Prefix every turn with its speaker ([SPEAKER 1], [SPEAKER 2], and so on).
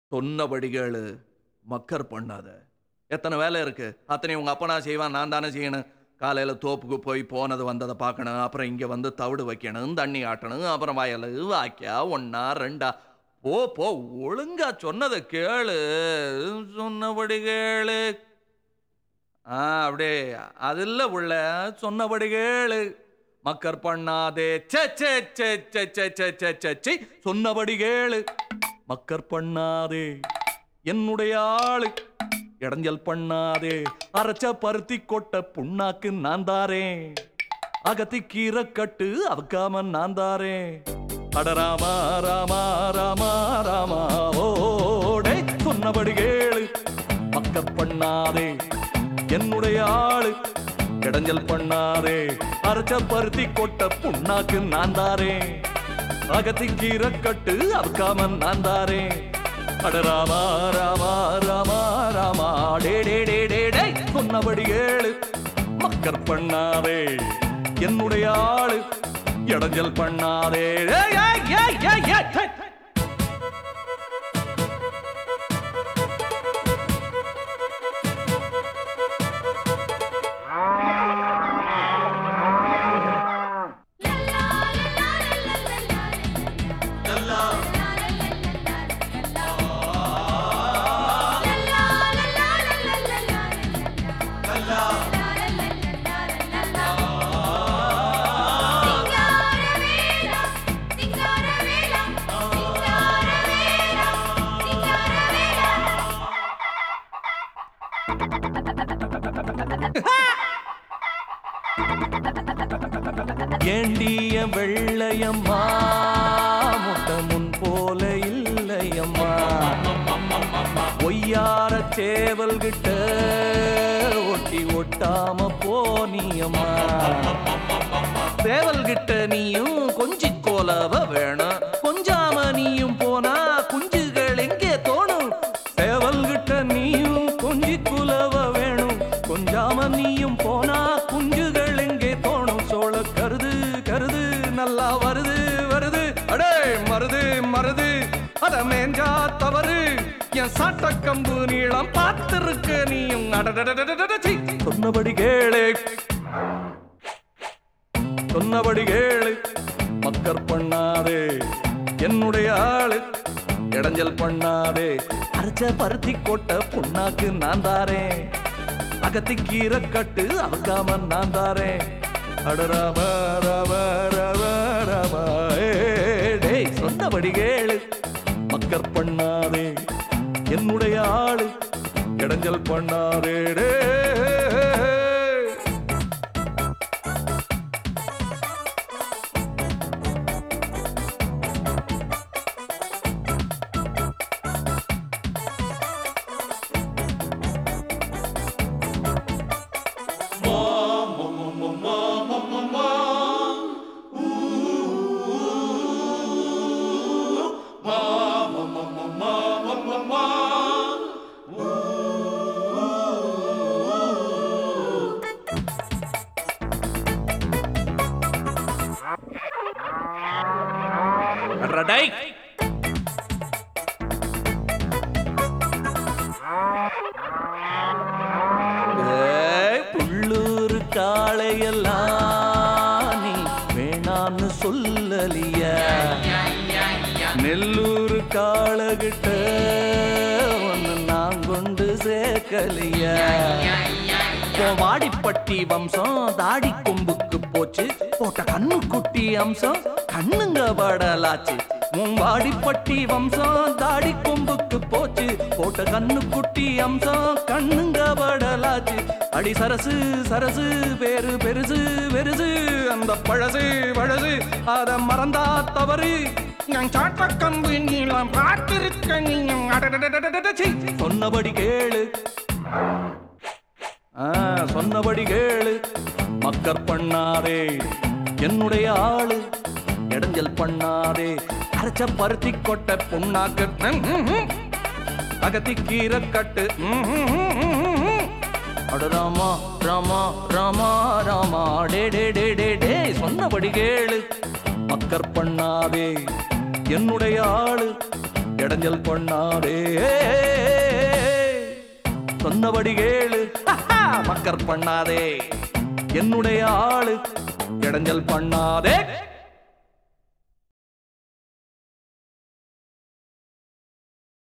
[SPEAKER 1] சொன்னபடி கேளு மக்கர் பண்ணாத எத்தனை வேலை இருக்கு அத்தனை உங்க அப்பனா செய்வான் நான் தானே செய்யணும் காலையில தோப்புக்கு போய் போனது வந்ததை பார்க்கணும் அப்புறம் இங்க வந்து தவிடு வைக்கணும் தண்ணி ஆட்டணும் அப்புறம் வயல் வாக்கியா ஒன்னா ரெண்டா போ போ ஒழுங்கா சொன்னதை கேளு சொன்னபடி கேளு ஆ அப்படியே அது இல்ல உள்ள சொன்னபடி கேளு மக்கர் பண்ணாதே சே சே சே சே சே சே சே சே சே சொன்னபடி கேளு மக்கர் பண்ணாதே என்னுடைய ஆளு இடைஞ்சல் பண்ணாதே அரைச்ச பருத்தி கொட்ட புண்ணாக்கு நான் தாரேன் அகத்தி கீரை கட்டு அவக்காம நான் தாரேன் அட ராமா ராமா ராமா ராமா ஓடே சொன்னபடி கேளு மக்கர் பண்ணாதே என்னுடைய ஆளு இடைஞ்சல் பண்ணாதே அரைச்ச பருத்தி கொட்ட புண்ணாக்கு நான் தாரேன் அகத்தி கீரை கட்டு அவக்காம நான் தாரேன் அட ராமா ராமா ராமா ராமா டே டே டே டே டே சொன்னபடி ஏழு மக்கர் பண்ணாதே என்னுடைய ஆளு இடைஞ்சல் பண்ணாதே ஏய், ஏய், ஏய், ஏய், ஏய், ஏய். ஏண்டிய வெள்ளையம்மா முட்ட முன் போல இல்லையம்மா ஒய்யார சேவல் கிட்ட ஒட்டி ஒட்டாம போனியம்மா சேவல் கிட்ட நீயும் கொஞ்சி கோலவ வேணும் கொஞ்சாம நீயும் போனா குஞ்சுகள் எங்கே தோணும் சேவல் கிட்ட நீயும் கொஞ்சி குலவ வேணும் கொஞ்சாம நீயும் போனா குஞ்சுகள் எங்கே தோணும் சோழ கருது கருது நல்லா வருது வருது அடே மருது மருது அத மேஞ்சா தவறு என் சாட்ட கம்பு நீளம் பார்த்திருக்க நீயும் அடடடடடடட, சீ. சொன்னபடி கேளு சொன்னபடி கேளு மக்கர் பண்ணாதே என்னுடைய ஆளு இடைஞ்சல் பண்ணாதே அரைச்ச பருத்தி கொட்ட புண்ணாக்கு நான் தாரேன் அகத்தி கீரை கட்டு அவக்காம நான் தாரேன் அட ராம ராம ராம ராம ஏ, டேய் சொன்னபடி கேளு மக்கர் பண்ணாதே என்னுடைய ஆளு இடைஞ்சல் பண்ணாதே டே அடடை ஏய், புள்ளூர் காளையெல்லாம் நீ வேணான்னு சொல்லலிய நெல்லூர் காளகிட்ட ஒன்னு நான் கொண்டு சேர்க்கலிய உன் வாடிப்பட்டி வம்சம் தாடி கொம்புக்கு போச்சு போட்ட கண்ணு குட்டி அம்சம் கண்ணுங்க படலாச்சு உன் வாடிப்பட்டி வம்சம் தாடி கொம்புக்கு போச்சு போட்ட கண்ணு குட்டி அம்சம் கண்ணுங்க படலாச்சு அடி சரசு சரசு பேரு பெருசு பெருசு அந்த பழசு பழசு அத மறந்தா தவறு நான் சாட்ட கம்பு நீளம் பார்த்திருக்க நீயும் அடடடடடடட, சீ. சொன்னபடி கேளு ஆ, சொன்னபடி கேளு மக்கர் பண்ணாதே என்னுடைய ஆளு இடைஞ்சல் பண்ணாதே அரைச்ச பருத்தி கொட்ட புண்ணாக்கு ம், ம், ம். அகத்தி கீரை கட்டு ம், ம், ம், ம், ம். அட ராமா ராமா ராமா ராமா டே டே டே டே டே சொன்னபடி கேளு மக்கர் பண்ணாதே என்னுடைய ஆளு இடைஞ்சல் பண்ணாதே சொன்னபடி கேளு மக்கர் பண்ணாதே என்னுடைய ஆளு இடைஞ்சல் பண்ணாதே